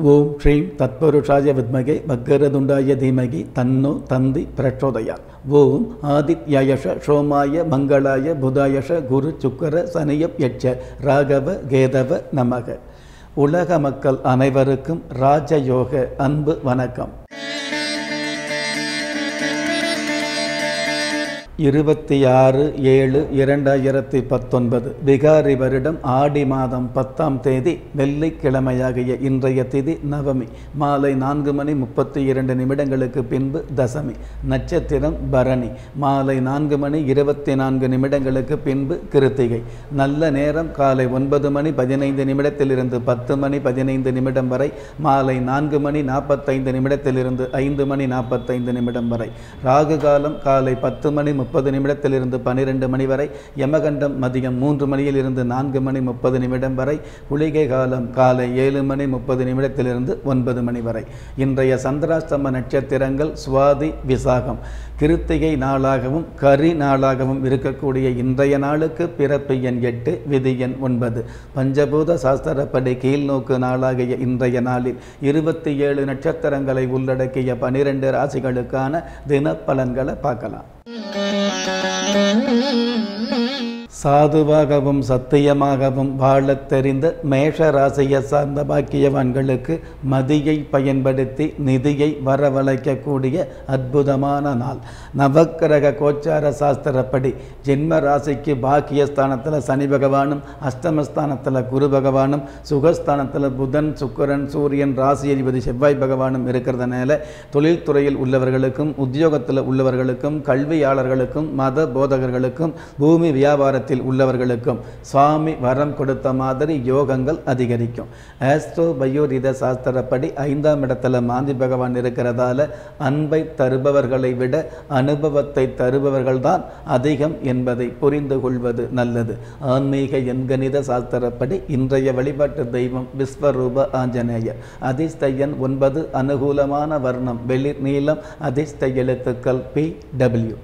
ஓம் ஸ்ரீம் தத்பருஷாய வித்மகே பக்கரதுண்டாய தீமகி தன்னோ தந்தி பிரச்சோதயா ஓம் ஆதித்யயஷ சோமாய மங்களாய புதாயஷ குரு சுக்கர சனியப் யட்ச ராகவ கேதவ நமக உலக மக்கள் அனைவருக்கும் ராஜயோக அன்பு வணக்கம் இருபத்தி ஆறு ஏழு இரண்டாயிரத்தி பத்தொன்பது பிகாரி வருடம் ஆடி மாதம் பத்தாம் தேதி வெள்ளிக்கிழமையாகிய இன்றைய திதி நவமி மாலை நான்கு மணி முப்பத்தி இரண்டு நிமிடங்களுக்கு பின்பு தசமி நட்சத்திரம் பரணி மாலை நான்கு மணி இருபத்தி நான்கு நிமிடங்களுக்கு பின்பு கிருத்திகை நல்ல நேரம் காலை ஒன்பது மணி பதினைந்து நிமிடத்திலிருந்து பத்து மணி பதினைந்து நிமிடம் வரை மாலை நான்கு மணி நாற்பத்தைந்து நிமிடத்திலிருந்து ஐந்து மணி நாற்பத்தைந்து நிமிடம் வரை ராகு காலம் காலை பத்து மணி முப்பது நிமிடத்திலிருந்து பன்னிரெண்டு மணி வரை யமகண்டம் மதியம் மூன்று மணியிலிருந்து நான்கு மணி முப்பது நிமிடம் வரை குளிகை காலம் காலை ஏழு மணி முப்பது நிமிடத்திலிருந்து ஒன்பது மணி வரை இன்றைய சந்திராஷ்டம நட்சத்திரங்கள் சுவாதி விசாகம் கிருத்திகை நாளாகவும் கரி நாளாகவும் இருக்கக்கூடிய இன்றைய நாளுக்கு பிறப்பு எண் எட்டு விதி எண் ஒன்பது பஞ்சபூத சாஸ்திரப்படி கீழ்நோக்கு நாளாகிய இன்றைய நாளில் இருபத்தி ஏழு நட்சத்திரங்களை உள்ளடக்கிய பனிரெண்டு ராசிகளுக்கான தினப்பலன்களை பார்க்கலாம் சாதுவாகவும் சத்தியமாகவும் வாழத் தெரிந்த மேஷ ராசியை சார்ந்த பாக்கியவான்களுக்கு மதியை பயன்படுத்தி நிதியை வரவழைக்கக்கூடிய அற்புதமான நாள் நவக்கிரக கோச்சார சாஸ்திரப்படி ஜென்ம ராசிக்கு பாக்கியஸ்தானத்தில் சனி பகவானும் அஷ்டமஸ்தானத்தில் குரு பகவானும் சுகஸ்தானத்தில் புதன் சுக்கரன் சூரியன் ராசி அதிபதி செவ்வாய் பகவானும் இருக்கிறதுனால தொழில்துறையில் உள்ளவர்களுக்கும் உத்தியோகத்தில் உள்ளவர்களுக்கும் கல்வியாளர்களுக்கும் மத போதகர்களுக்கும் பூமி வியாபாரத்தில் உள்ளவர்களுக்கும் சுவாமி வரம் கொடுத்த மாதிரி யோகங்கள் அதிகரிக்கும் ஆஸ்ட்ரோ பயோரித சாஸ்திரப்படி ஐந்தாம் இடத்துல மாந்தி பகவான் இருக்கிறதால அன்பை தருபவர்களை விட அனுபவத்தை தருபவர்கள் தான் அதிகம் என்பதை புரிந்து கொள்வது நல்லது ஆன்மீக எண்கணித சாஸ்திரப்படி இன்றைய வழிபாட்டு தெய்வம் விஸ்வரூப ஆஞ்சநேயர் அதிர்ஷ்டயன் ஒன்பது அனுகூலமான வர்ணம் வெளிர் நீளம் அதிர்ஷ்ட எழுத்துக்கள் பி டபிள்யூ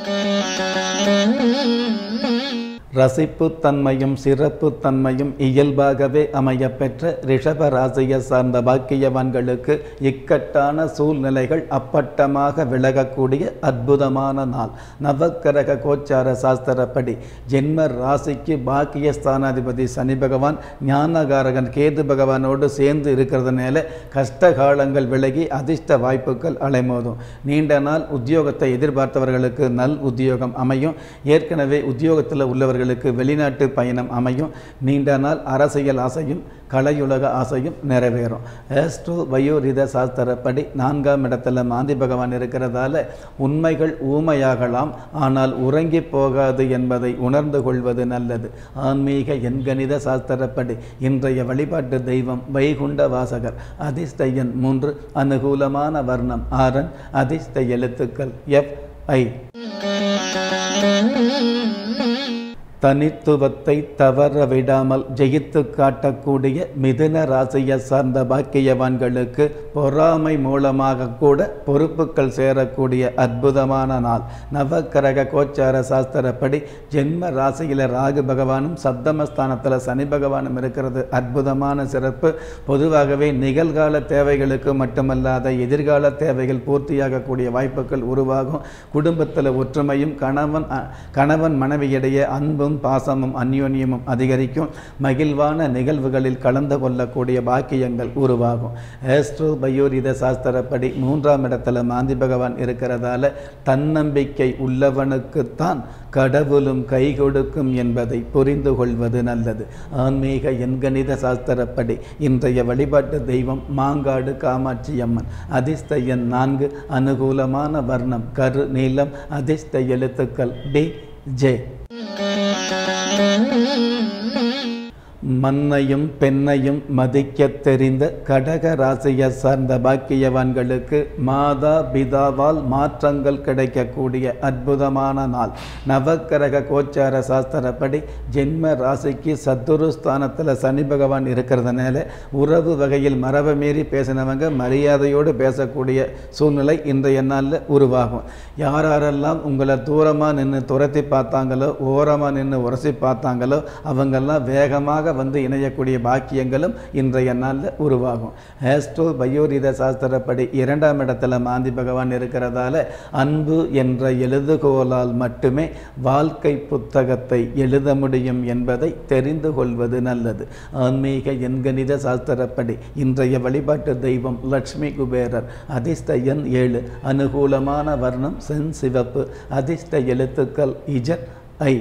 ரசிப்புத்தன்மையும் சிறப்புத்தன்மையும் இயல்பாகவே அமையப்பெற்ற ரிஷப ராசியை சார்ந்த பாக்கியவான்களுக்கு இக்கட்டான சூழ்நிலைகள் அப்பட்டமாக விலகக்கூடிய அற்புதமான நாள் நவக்கிரக கோச்சார சாஸ்திரப்படி ஜென்ம ராசிக்கு பாக்கியஸ்தானாதிபதி சனி பகவான் ஞானகாரகன் கேது பகவானோடு சேர்ந்து இருக்கிறதுனால கஷ்ட காலங்கள் விலகி அதிர்ஷ்ட வாய்ப்புகள் அலைமோதும் நீண்ட நாள் உத்தியோகத்தை எதிர்பார்த்தவர்களுக்கு நல் உத்தியோகம் அமையும் ஏற்கனவே உத்தியோகத்தில் உள்ளவர்கள் அவர்களுக்கு வெளிநாட்டு பயணம் அமையும் நீண்ட நாள் அரசியல் ஆசையும் கலையுலக ஆசையும் நிறைவேறும் ஏஸ்ட்ரோ வயோரித சாஸ்திரப்படி நான்காம் இடத்துல மாந்தி பகவான் இருக்கிறதால உண்மைகள் ஊமையாகலாம் ஆனால் உறங்கி போகாது என்பதை உணர்ந்து கொள்வது நல்லது ஆன்மீக எண்கணித சாஸ்திரப்படி இன்றைய வழிபாட்டு தெய்வம் வைகுண்ட வாசகர் அதிர்ஷ்ட எண் மூன்று அனுகூலமான வர்ணம் ஆரன் அதிர்ஷ்ட எழுத்துக்கள் எஃப் ஐ தனித்துவத்தை தவற விடாமல் ஜெயித்து காட்டக்கூடிய மிதுன ராசியை சார்ந்த பாக்கியவான்களுக்கு பொறாமை மூலமாக கூட பொறுப்புகள் சேரக்கூடிய அற்புதமான நாள் நவக்கிரக கோச்சார சாஸ்திரப்படி ஜென்ம ராசியில் ராகு பகவானும் சப்தமஸ்தானத்தில் சனி பகவானும் இருக்கிறது அற்புதமான சிறப்பு பொதுவாகவே நிகழ்கால தேவைகளுக்கு மட்டுமல்லாத எதிர்கால தேவைகள் பூர்த்தியாகக்கூடிய வாய்ப்புகள் உருவாகும் குடும்பத்தில் ஒற்றுமையும் கணவன் கணவன் மனைவியிடையே அன்பும் பாசமும் அந்யோன்யமும் அதிகரிக்கும் மகிழ்வான நிகழ்வுகளில் கலந்து கொள்ளக்கூடிய பாக்கியங்கள் உருவாகும் ஏஸ்ட்ரோ பயோரித சாஸ்திரப்படி மூன்றாம் இடத்துல மாந்தி பகவான் இருக்கிறதால தன்னம்பிக்கை உள்ளவனுக்குத்தான் கடவுளும் கை கொடுக்கும் என்பதை புரிந்து கொள்வது நல்லது ஆன்மீக எண்கணித சாஸ்திரப்படி இன்றைய வழிபாட்டு தெய்வம் மாங்காடு காமாட்சி அம்மன் அதிர்ஷ்ட எண் நான்கு அனுகூலமான வர்ணம் கரு நீளம் அதிர்ஷ்ட எழுத்துக்கள் டி ஜே மண்ணையும் பெண்ணையும் மதிக்கத் தெரிந்த கடக ராசியை சார்ந்த பாக்கியவான்களுக்கு மாதா பிதாவால் மாற்றங்கள் கிடைக்கக்கூடிய அற்புதமான நாள் நவக்கிரக கோச்சார சாஸ்திரப்படி ஜென்ம ராசிக்கு சத்துரு ஸ்தானத்தில் சனி பகவான் இருக்கிறதுனால உறவு வகையில் மரபை மீறி பேசினவங்க மரியாதையோடு பேசக்கூடிய சூழ்நிலை இன்றைய நாளில் உருவாகும் யார் யாரெல்லாம் உங்களை தூரமாக நின்று துரத்தி பார்த்தாங்களோ ஓரமாக நின்று உரசி பார்த்தாங்களோ அவங்கெல்லாம் வேகமாக வந்து இணையக்கூடிய பாக்கியங்களும் இன்றைய நாளில் உருவாகும் ஆஸ்ட்ரோ பயோரித சாஸ்திரப்படி இரண்டாம் இடத்துல மாந்தி பகவான் இருக்கிறதால அன்பு என்ற எழுதுகோலால் மட்டுமே வாழ்க்கை புத்தகத்தை எழுத முடியும் என்பதை தெரிந்து கொள்வது நல்லது ஆன்மீக எண்கணித சாஸ்திரப்படி இன்றைய வழிபாட்டு தெய்வம் லட்சுமி குபேரர் அதிர்ஷ்ட எண் ஏழு அனுகூலமான வர்ணம் சென் சிவப்பு அதிர்ஷ்ட எழுத்துக்கள் இஜட் ஐ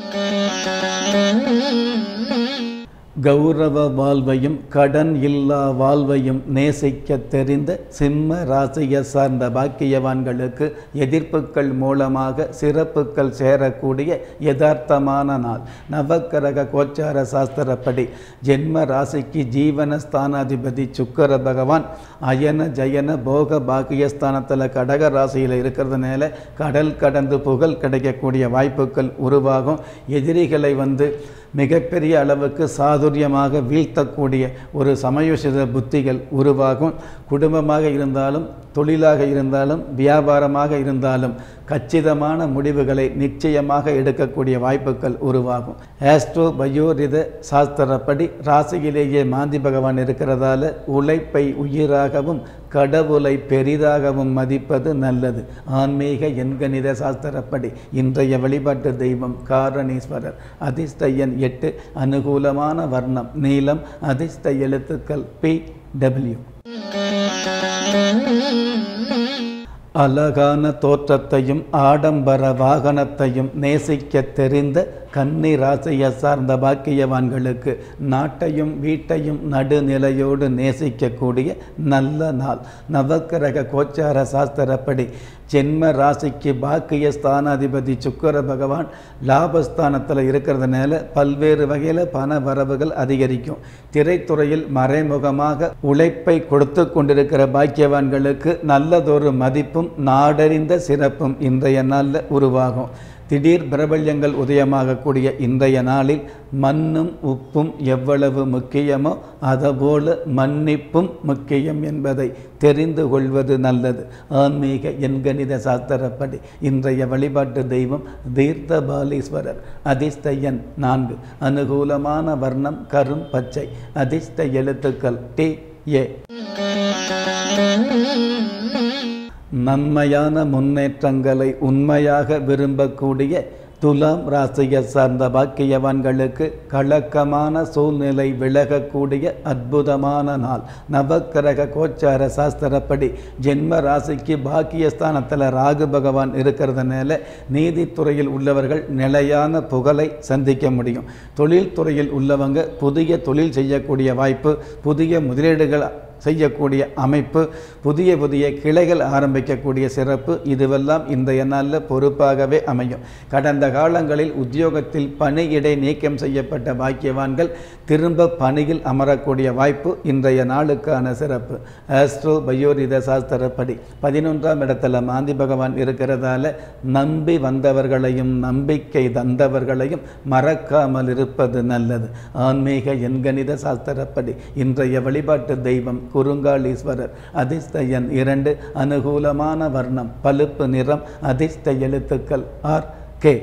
கௌரவ வாழ்வையும் கடன் இல்லா வாழ்வையும் நேசிக்க தெரிந்த சிம்ம ராசியை சார்ந்த பாக்கியவான்களுக்கு எதிர்ப்புகள் மூலமாக சிறப்புகள் சேரக்கூடிய யதார்த்தமான நாள் நவக்கிரக கோச்சார சாஸ்திரப்படி ஜென்ம ராசிக்கு ஜீவன ஸ்தானாதிபதி சுக்கர பகவான் அயன ஜயன போக பாக்கியஸ்தானத்தில் கடக ராசியில் இருக்கிறதுனால கடல் கடந்து புகழ் கிடைக்கக்கூடிய வாய்ப்புகள் உருவாகும் எதிரிகளை வந்து மிகப்பெரிய அளவுக்கு சாதுரியமாக வீழ்த்தக்கூடிய ஒரு சமயோசித புத்திகள் உருவாகும் குடும்பமாக இருந்தாலும் தொழிலாக இருந்தாலும் வியாபாரமாக இருந்தாலும் கச்சிதமான முடிவுகளை நிச்சயமாக எடுக்கக்கூடிய வாய்ப்புகள் உருவாகும் ஆஸ்ட்ரோ பயோரித சாஸ்திரப்படி ராசியிலேயே மாந்தி பகவான் இருக்கிறதால உழைப்பை உயிராகவும் கடவுளை பெரிதாகவும் மதிப்பது நல்லது ஆன்மீக எண்கணித சாஸ்திரப்படி இன்றைய வழிபாட்டு தெய்வம் காரணீஸ்வரர் அதிர்ஷ்ட எண் எட்டு அனுகூலமான வர்ணம் நீலம் அதிர்ஷ்ட எழுத்துக்கள் பி டபிள்யூ அழகான தோற்றத்தையும் ஆடம்பர வாகனத்தையும் நேசிக்க தெரிந்த கன்னி ராசியை சார்ந்த பாக்கியவான்களுக்கு நாட்டையும் வீட்டையும் நடுநிலையோடு நேசிக்கக்கூடிய நல்ல நாள் நவக்கிரக கோச்சார சாஸ்திரப்படி ஜென்ம ராசிக்கு பாக்கிய ஸ்தானாதிபதி சுக்கர பகவான் லாபஸ்தானத்தில் இருக்கிறதுனால பல்வேறு வகையில் பண வரவுகள் அதிகரிக்கும் திரைத்துறையில் மறைமுகமாக உழைப்பை கொடுத்து கொண்டிருக்கிற பாக்கியவான்களுக்கு நல்லதொரு மதிப்பும் நாடறிந்த சிறப்பும் இன்றைய நாளில் உருவாகும் திடீர் பிரபல்யங்கள் உதயமாகக்கூடிய இன்றைய நாளில் மண்ணும் உப்பும் எவ்வளவு முக்கியமோ அதுபோல மன்னிப்பும் முக்கியம் என்பதை தெரிந்து கொள்வது நல்லது ஆன்மீக எண்கணித சாஸ்திரப்படி இன்றைய வழிபாட்டு தெய்வம் தீர்த்தபாலீஸ்வரர் அதிர்ஷ்ட எண் நான்கு அனுகூலமான வர்ணம் கரும் பச்சை அதிர்ஷ்ட எழுத்துக்கள் டி ஏ நன்மையான முன்னேற்றங்களை உண்மையாக விரும்பக்கூடிய துலாம் ராசியை சார்ந்த பாக்கியவான்களுக்கு கலக்கமான சூழ்நிலை விலகக்கூடிய அற்புதமான நாள் நவக்கிரக கோச்சார சாஸ்திரப்படி ஜென்ம ராசிக்கு பாக்கியஸ்தானத்தில் ராகு பகவான் இருக்கிறதுனால நீதித்துறையில் உள்ளவர்கள் நிலையான புகழை சந்திக்க முடியும் தொழில்துறையில் உள்ளவங்க புதிய தொழில் செய்யக்கூடிய வாய்ப்பு புதிய முதலீடுகள் செய்யக்கூடிய அமைப்பு புதிய புதிய கிளைகள் ஆரம்பிக்கக்கூடிய சிறப்பு இதுவெல்லாம் இன்றைய நாளில் பொறுப்பாகவே அமையும் கடந்த காலங்களில் உத்தியோகத்தில் பணியிடை நீக்கம் செய்யப்பட்ட பாக்கியவான்கள் திரும்ப பணியில் அமரக்கூடிய வாய்ப்பு இன்றைய நாளுக்கான சிறப்பு ஆஸ்ட்ரோ பயோரித சாஸ்திரப்படி பதினொன்றாம் இடத்துல மாந்தி பகவான் இருக்கிறதால நம்பி வந்தவர்களையும் நம்பிக்கை தந்தவர்களையும் மறக்காமல் இருப்பது நல்லது ஆன்மீக எண்கணித சாஸ்திரப்படி இன்றைய வழிபாட்டு தெய்வம் குறுங்காலீஸ்வரர் அதிர்ஷ்ட எண் இரண்டு அனுகூலமான வர்ணம் பழுப்பு நிறம் அதிர்ஷ்ட எழுத்துக்கள் ஆர் கே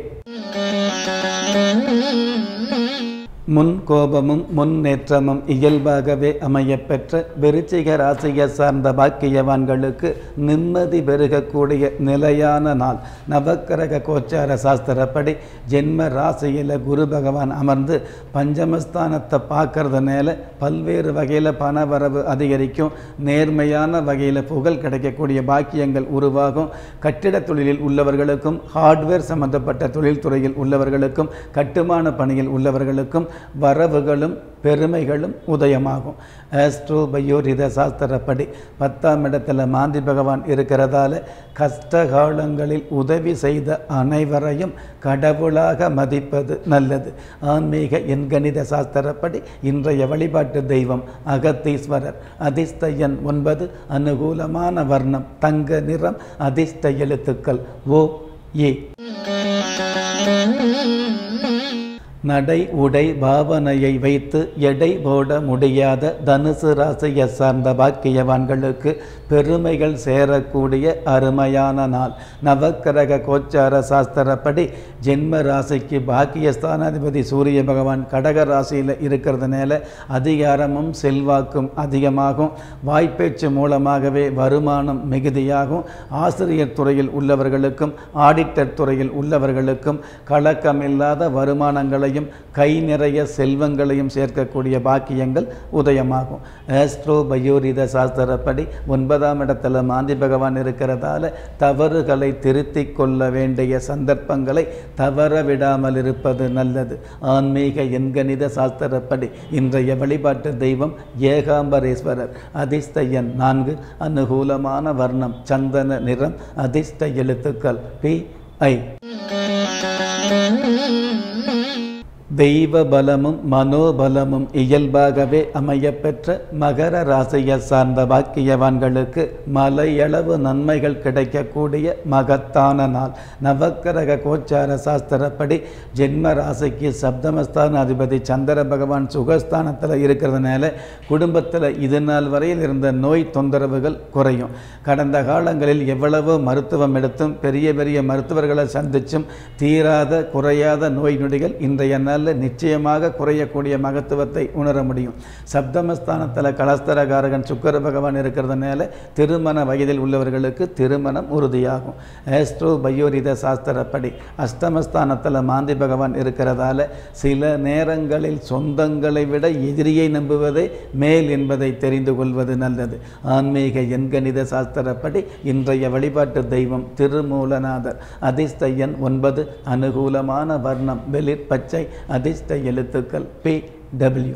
முன் கோபமும் முன்னேற்றமும் இயல்பாகவே அமையப்பெற்ற விருச்சிக ராசியை சார்ந்த பாக்கியவான்களுக்கு நிம்மதி பெருகக்கூடிய நிலையான நாள் நவக்கிரக கோச்சார சாஸ்திரப்படி ஜென்ம ராசியில் குரு பகவான் அமர்ந்து பஞ்சமஸ்தானத்தை பார்க்கறதுனால பல்வேறு வகையில் பண வரவு அதிகரிக்கும் நேர்மையான வகையில் புகழ் கிடைக்கக்கூடிய பாக்கியங்கள் உருவாகும் கட்டிடத் தொழிலில் உள்ளவர்களுக்கும் ஹார்ட்வேர் சம்பந்தப்பட்ட தொழில்துறையில் உள்ளவர்களுக்கும் கட்டுமான பணியில் உள்ளவர்களுக்கும் வரவுகளும் பெருமைகளும் உதயமாகும் ஆஸ்ட்ரோ பயோரித சாஸ்திரப்படி பத்தாம் இடத்துல மாந்தி பகவான் இருக்கிறதால கஷ்ட காலங்களில் உதவி செய்த அனைவரையும் கடவுளாக மதிப்பது நல்லது ஆன்மீக எண்கணித சாஸ்திரப்படி இன்றைய வழிபாட்டு தெய்வம் அகத்தீஸ்வரர் அதிர்ஷ்ட எண் ஒன்பது அனுகூலமான வர்ணம் தங்க நிறம் அதிர்ஷ்ட எழுத்துக்கள் ஓ ஏ நடை உடை பாவனையை வைத்து எடை போட முடியாத தனுசு ராசியை சார்ந்த பாக்கியவான்களுக்கு பெருமைகள் சேரக்கூடிய அருமையான நாள் நவக்கிரக கோச்சார சாஸ்திரப்படி ஜென்ம ராசிக்கு பாக்கியஸ்தானாதிபதி சூரிய பகவான் கடக ராசியில் இருக்கிறதுனால அதிகாரமும் செல்வாக்கும் அதிகமாகும் வாய்ப்பேச்சு மூலமாகவே வருமானம் மிகுதியாகும் ஆசிரியர் துறையில் உள்ளவர்களுக்கும் ஆடிட்டர் துறையில் உள்ளவர்களுக்கும் கலக்கமில்லாத வருமானங்களையும் கை நிறைய செல்வங்களையும் சேர்க்கக்கூடிய பாக்கியங்கள் உதயமாகும் ஆஸ்ட்ரோ பயோரித சாஸ்திரப்படி ஒன்பதாம் இடத்துல மாந்தி பகவான் இருக்கிறதால தவறுகளை திருத்திக் கொள்ள வேண்டிய சந்தர்ப்பங்களை தவற விடாமல் இருப்பது நல்லது ஆன்மீக எண்கணித சாஸ்திரப்படி இன்றைய வழிபாட்டு தெய்வம் ஏகாம்பரேஸ்வரர் அதிர்ஷ்ட எண் நான்கு அனுகூலமான வர்ணம் சந்தன நிறம் அதிர்ஷ்ட எழுத்துக்கள் பி ஐ தெய்வ பலமும் மனோபலமும் இயல்பாகவே அமையப்பெற்ற மகர ராசியை சார்ந்த பாக்கியவான்களுக்கு மலையளவு நன்மைகள் கிடைக்கக்கூடிய மகத்தான நாள் நவக்கிரக கோச்சார சாஸ்திரப்படி ஜென்ம ராசிக்கு சப்தமஸ்தான அதிபதி சந்திர பகவான் சுகஸ்தானத்தில் இருக்கிறதுனால குடும்பத்தில் இது நாள் வரையில் இருந்த நோய் தொந்தரவுகள் குறையும் கடந்த காலங்களில் எவ்வளவோ மருத்துவம் எடுத்தும் பெரிய பெரிய மருத்துவர்களை சந்திச்சும் தீராத குறையாத நோய் நொடிகள் இன்றைய நாளில் நிச்சயமாக குறையக்கூடிய மகத்துவத்தை உணர முடியும் சப்தமஸ்தானத்தில் கலஸ்தரகாரகன் சுக்கர பகவான் இருக்கிறதுனால திருமண வயதில் உள்ளவர்களுக்கு திருமணம் உறுதியாகும் ஆஸ்ட்ரோ பயோரித சாஸ்திரப்படி அஷ்டமஸ்தானத்தில் மாந்தி பகவான் இருக்கிறதால சில நேரங்களில் சொந்தங்களை விட எதிரியை நம்புவதே மேல் என்பதை தெரிந்து கொள்வது நல்லது ஆன்மீக எண்கணித சாஸ்திரப்படி இன்றைய வழிபாட்டு தெய்வம் திருமூலநாதர் அதிர்ஷ்ட எண் ஒன்பது அனுகூலமான வர்ணம் வெளிர் பச்சை அதிர்ஷ்ட எழுத்துக்கள் பி டபிள்யூ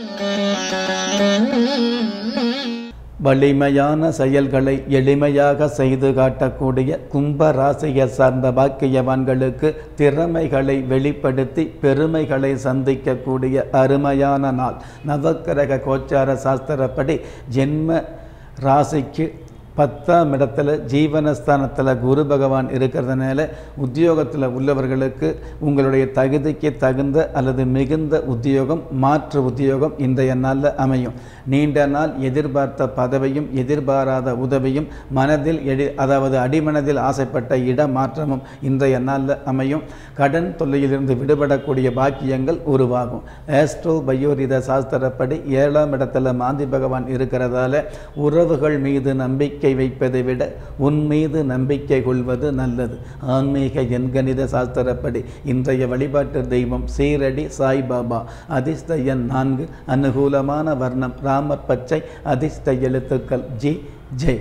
வலிமையான செயல்களை எளிமையாக செய்து காட்டக்கூடிய கும்ப ராசியை சார்ந்த பாக்கியவான்களுக்கு திறமைகளை வெளிப்படுத்தி பெருமைகளை சந்திக்கக்கூடிய அருமையான நாள் நவக்கிரக கோச்சார சாஸ்திரப்படி ஜென்ம ராசிக்கு பத்தாம் இடத்துல ஜீவனஸ்தானத்தில் குரு பகவான் இருக்கிறதுனால உத்தியோகத்தில் உள்ளவர்களுக்கு உங்களுடைய தகுதிக்கு தகுந்த அல்லது மிகுந்த உத்தியோகம் மாற்று உத்தியோகம் இன்றைய நாளில் அமையும் நீண்ட நாள் எதிர்பார்த்த பதவியும் எதிர்பாராத உதவியும் மனதில் எடி அதாவது அடிமனதில் ஆசைப்பட்ட இடமாற்றமும் இன்றைய நாளில் அமையும் கடன் தொல்லையிலிருந்து விடுபடக்கூடிய பாக்கியங்கள் உருவாகும் ஆஸ்ட்ரோ பயோரித சாஸ்திரப்படி ஏழாம் இடத்துல மாந்தி பகவான் இருக்கிறதால உறவுகள் மீது நம்பிக்கை நம்பிக்கை வைப்பதை விட உன் மீது நம்பிக்கை கொள்வது நல்லது ஆன்மீக எண்கணித சாஸ்திரப்படி இன்றைய வழிபாட்டு தெய்வம் சீரடி சாய்பாபா அதிர்ஷ்ட எண் நான்கு அனுகூலமான வர்ணம் ராமர் பச்சை அதிர்ஷ்ட எழுத்துக்கள் ஜி ஜே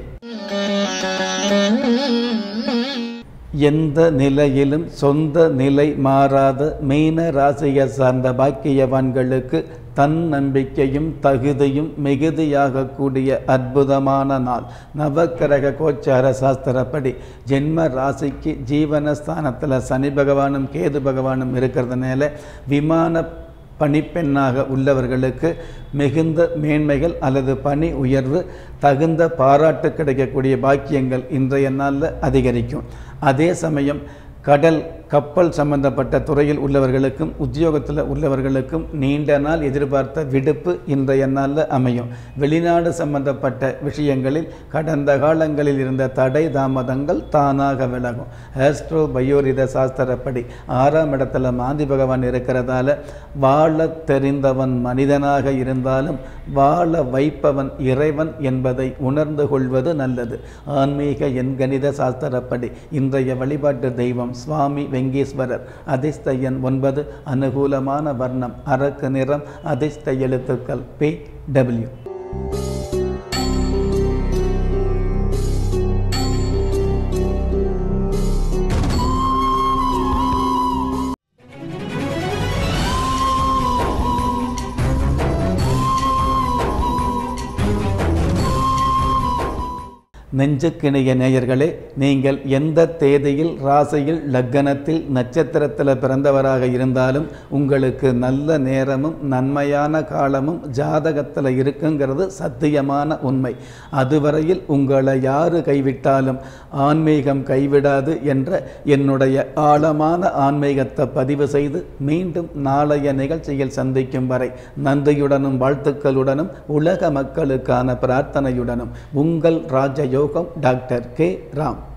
எந்த நிலையிலும் சொந்த நிலை மாறாத மீன ராசியை சார்ந்த பாக்கியவான்களுக்கு தன் நம்பிக்கையும் தகுதியும் மிகுதியாகக்கூடிய அற்புதமான நாள் நவக்கிரக கோச்சார சாஸ்திரப்படி ஜென்ம ராசிக்கு ஜீவனஸ்தானத்தில் சனி பகவானும் கேது பகவானும் இருக்கிறதுனால விமான பணிப்பெண்ணாக உள்ளவர்களுக்கு மிகுந்த மேன்மைகள் அல்லது பணி உயர்வு தகுந்த பாராட்டு கிடைக்கக்கூடிய பாக்கியங்கள் இன்றைய நாளில் அதிகரிக்கும் அதே சமயம் கடல் கப்பல் சம்பந்தப்பட்ட துறையில் உள்ளவர்களுக்கும் உத்தியோகத்தில் உள்ளவர்களுக்கும் நீண்ட நாள் எதிர்பார்த்த விடுப்பு இன்றைய நாளில் அமையும் வெளிநாடு சம்பந்தப்பட்ட விஷயங்களில் கடந்த காலங்களில் இருந்த தடை தாமதங்கள் தானாக விலகும் ஆஸ்ட்ரோ பயோரித சாஸ்திரப்படி ஆறாம் இடத்துல மாந்தி பகவான் இருக்கிறதால வாழ தெரிந்தவன் மனிதனாக இருந்தாலும் வாழ வைப்பவன் இறைவன் என்பதை உணர்ந்து கொள்வது நல்லது ஆன்மீக எண்கணித சாஸ்திரப்படி இன்றைய வழிபாட்டு தெய்வம் சுவாமி வெங்கீஸ்வரர் அதிர்ஷ்ட எண் ஒன்பது அனுகூலமான வர்ணம் அரக்கு நிறம் அதிர்ஷ்ட எழுத்துக்கள் பி டபிள்யூ நெஞ்சுக்கிணைய நேயர்களே நீங்கள் எந்த தேதியில் ராசியில் லக்கணத்தில் நட்சத்திரத்தில் பிறந்தவராக இருந்தாலும் உங்களுக்கு நல்ல நேரமும் நன்மையான காலமும் ஜாதகத்தில் இருக்குங்கிறது சத்தியமான உண்மை அதுவரையில் உங்களை யாரு கைவிட்டாலும் ஆன்மீகம் கைவிடாது என்ற என்னுடைய ஆழமான ஆன்மீகத்தை பதிவு செய்து மீண்டும் நாளைய நிகழ்ச்சியில் சந்திக்கும் வரை நன்றியுடனும் வாழ்த்துக்களுடனும் உலக மக்களுக்கான பிரார்த்தனையுடனும் உங்கள் ராஜயோகம் டாக்டர் கே ராம்